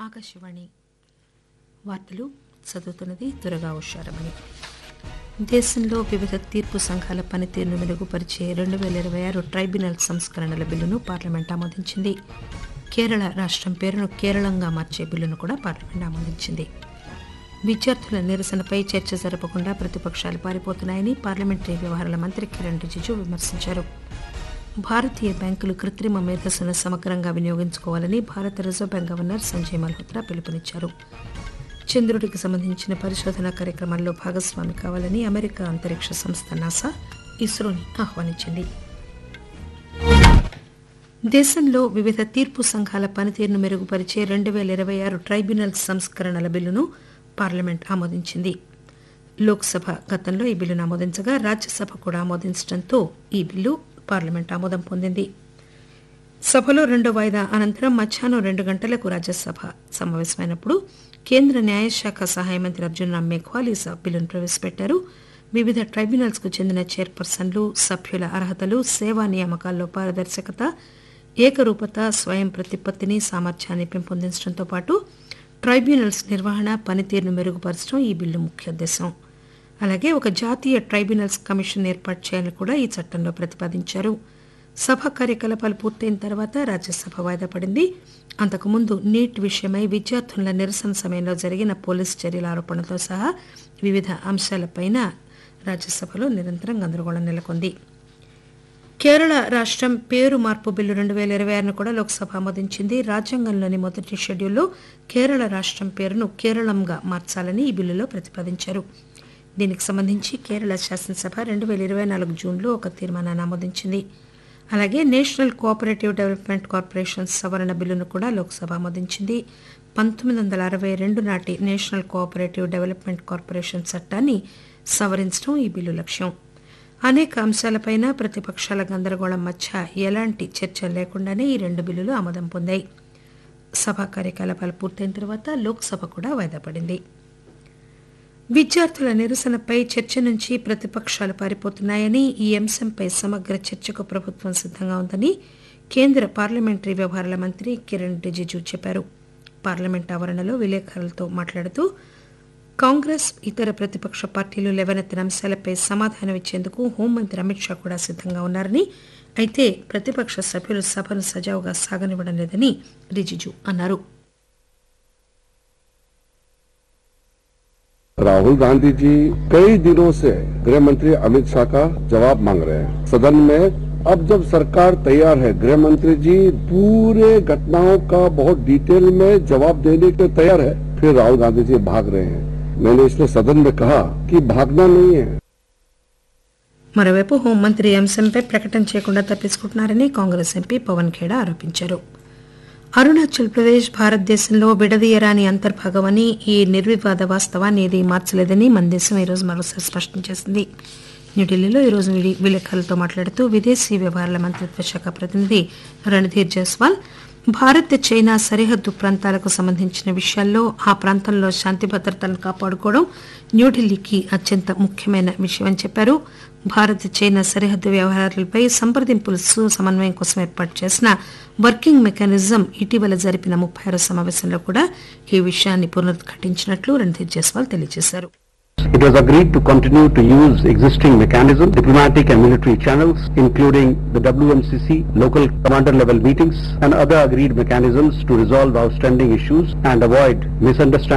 ఆకాశవాణి వార్తలు చదువుతున్నది దురగా ఉషారమణి దేశంలో వివిధ తీర్పు సంఘాల పనితీరును మెరుగుపరిచే రెండు వేల ఇరవై ఆరు ట్రైబ్యునల్ సంస్కరణల బిల్లును పార్లమెంట్ ఆమోదించింది కేరళ రాష్ట్రం పేరును కేరళంగా మార్చే బిల్లును కూడా పార్లమెంట్ ఆమోదించింది విద్యార్థుల నిరసనపై చర్చ జరపకుండా ప్రతిపక్షాలు పారిపోతున్నాయని పార్లమెంటరీ వ్యవహారాల మంత్రి కిరణ్ రిజిజు విమర్శించారు భారతీయ బ్యాంకులు కృత్రిమ మేధస్సును సమగ్రంగా వినియోగించుకోవాలని భారత reserve bank governor Sanjay Malhotra పిలుపునిచ్చారు చంద్రుడికి సంబంధించిన పరిశోధన కార్యక్రమాల్లో భాగస్వామి కావాలని అమెరికా అంతరిక్ష సంస్థ నాసా ఇస్రోని ఆహ్వానించింది దేశంలో వివిధ తీర్పు సంఘాల పనితీరును మెరుగుపరిచే రెండు వేల ఇరవై ఆరు ట్రైబ్యునల్ సంస్కరణల బిల్లును పార్లమెంట్ ఆమోదించింది లోక్సభ గతంలో ఈ బిల్లును ఆమోదించగా రాజ్యసభ కూడా ఆమోదించడంతో ఈ బిల్లు పార్లమెంట్ ఆమోదం పొందింది సభలో రెండో వాయిదా అనంతరం మధ్యాహ్నం రెండు గంటలకు రాజ్యసభ సమావేశమైనప్పుడు కేంద్ర న్యాయశాఖ సహాయ మంత్రి అర్జున్ రామ్ మేఘ్వాల్ ఈ స- బిల్లును ప్రవేశపెట్టారు వివిధ ట్రైబ్యునల్స్ కు చెందిన చైర్పర్సన్లు సభ్యుల అర్హతలు సేవా నియామకాల్లో పారదర్శకత ఏకరూపత స్వయం ప్రతిపత్తిని సామర్థ్యాన్ని పెంపొందించడంతో పాటు ట్రైబ్యునల్స్ నిర్వహణ పనితీరును మెరుగుపరచడం ఈ బిల్లు ముఖ్య ఉద్దేశం అలాగే ఒక జాతీయ ట్రైబ్యునల్స్ కమిషన్ ఏర్పాటు చేయాలని కూడా ఈ చట్టంలో ప్రతిపాదించారు సభ కార్యకలాపాలు పూర్తయిన తర్వాత రాజ్యసభ వాయిదా పడింది అంతకుముందు నీట్ విషయమై విద్యార్థుల నిరసన సమయంలో జరిగిన పోలీసు చర్యల ఆరోపణలతో సహా వివిధ అంశాలపైన రాజ్యసభలో నిరంతరం గందరగోళం నెలకొంది కేరళ రాష్ట్రం పేరు మార్పు బిల్లు రెండు వేల ఇరవై ఆరును కూడా లోక్సభ ఆమోదించింది రాజ్యాంగంలోని మొదటి షెడ్యూల్లో కేరళ రాష్ట్రం పేరును కేరళంగా మార్చాలని ఈ బిల్లులో ప్రతిపాదించారు దీనికి సంబంధించి కేరళ శాసనసభ రెండు వేల ఇరవై నాలుగు జూన్లో ఒక తీర్మానాన్ని ఆమోదించింది అలాగే నేషనల్ కోఆపరేటివ్ డెవలప్మెంట్ కార్పొరేషన్ సవరణ బిల్లును కూడా లోక్సభ ఆమోదించింది పంతొమ్మిది వందల అరవై రెండు నాటి నేషనల్ కోఆపరేటివ్ డెవలప్మెంట్ కార్పొరేషన్ చట్టాన్ని సవరించడం ఈ బిల్లు లక్ష్యం అనేక అంశాలపైన ప్రతిపక్షాల గందరగోళం మధ్య ఎలాంటి చర్చ లేకుండానే ఈ రెండు బిల్లులు ఆమోదం పొందాయి సభా కార్యకలాపాలు పూర్తయిన తర్వాత లోక్సభ కూడా వాయిదా పడింది విద్యార్థుల నిరసనపై చర్చ నుంచి ప్రతిపక్షాలు పారిపోతున్నాయని ఈ అంశంపై సమగ్ర చర్చకు ప్రభుత్వం సిద్ధంగా ఉందని కేంద్ర పార్లమెంటరీ వ్యవహారాల మంత్రి కిరణ్ రిజిజు చెప్పారు పార్లమెంట్ ఆవరణలో విలేకరులతో మాట్లాడుతూ కాంగ్రెస్ ఇతర ప్రతిపక్ష పార్టీలు లేవనెత్తిన అంశాలపై సమాధానం ఇచ్చేందుకు హోంమంత్రి అమిత్ షా కూడా సిద్ధంగా ఉన్నారని అయితే ప్రతిపక్ష సభ్యులు సభను సజావుగా సాగనివ్వడం లేదని రిజిజు అన్నారు राहुल गांधी जी कई दिनों से गृह मंत्री अमित शाह का जवाब मांग रहे हैं सदन में अब जब सरकार तैयार है गृह मंत्री जी पूरे घटनाओं का बहुत डिटेल में जवाब देने के लिए तैयार है फिर राहुल गांधी जी भाग रहे हैं मैंने इसलिए सदन में कहा कि भागना नहीं है మరోవైపు హోంమంత్రి ఈ అంశంపై ప్రకటన చేయకుండా తప్పించుకుంటున్నారని కాంగ్రెస్ ఎంపీ పవన్ ఖేడా ఆరోపించారు అరుణాచల్ ప్రదేశ్ భారతదేశంలో విడదీయరాని అంతర్భాగమని ఈ నిర్వివాద వాస్తవాన్ని ఏదీ మార్చలేదని మన దేశం ఈరోజు మరోసారి స్పష్టం చేసింది న్యూఢిల్లీలో ఈరోజు విడి- విలేకరులతో మాట్లాడుతూ విదేశీ వ్యవహారాల మంత్రిత్వ శాఖ ప్రతినిధి రణధీర్ జైస్వాల్ భారత్ చైనా సరిహద్దు ప్రాంతాలకు సంబంధించిన విషయాల్లో ఆ ప్రాంతంలో శాంతి భద్రతలను కాపాడుకోవడం న్యూఢిల్లీకి అత్యంత ముఖ్యమైన విషయమని చెప్పారు భారత్ చైనా సరిహద్దు వ్యవహారాలపై సంప్రదింపులు సు- సమన్వయం కోసం ఏర్పాటు చేసిన వర్కింగ్ మెకానిజం ఇటీవల జరిపిన ముప్పై ఆరో సమావేశంలో కూడా ఈ విషయాన్ని పునరుద్ఘాటించినట్లు రణధీర్ జైస్వాల్ తెలియజేశారు It was agreed to continue to use existing mechanisms, diplomatic and military channels, including the WMCC, local commander level meetings, and other agreed mechanisms to resolve outstanding issues and avoid misunderstandings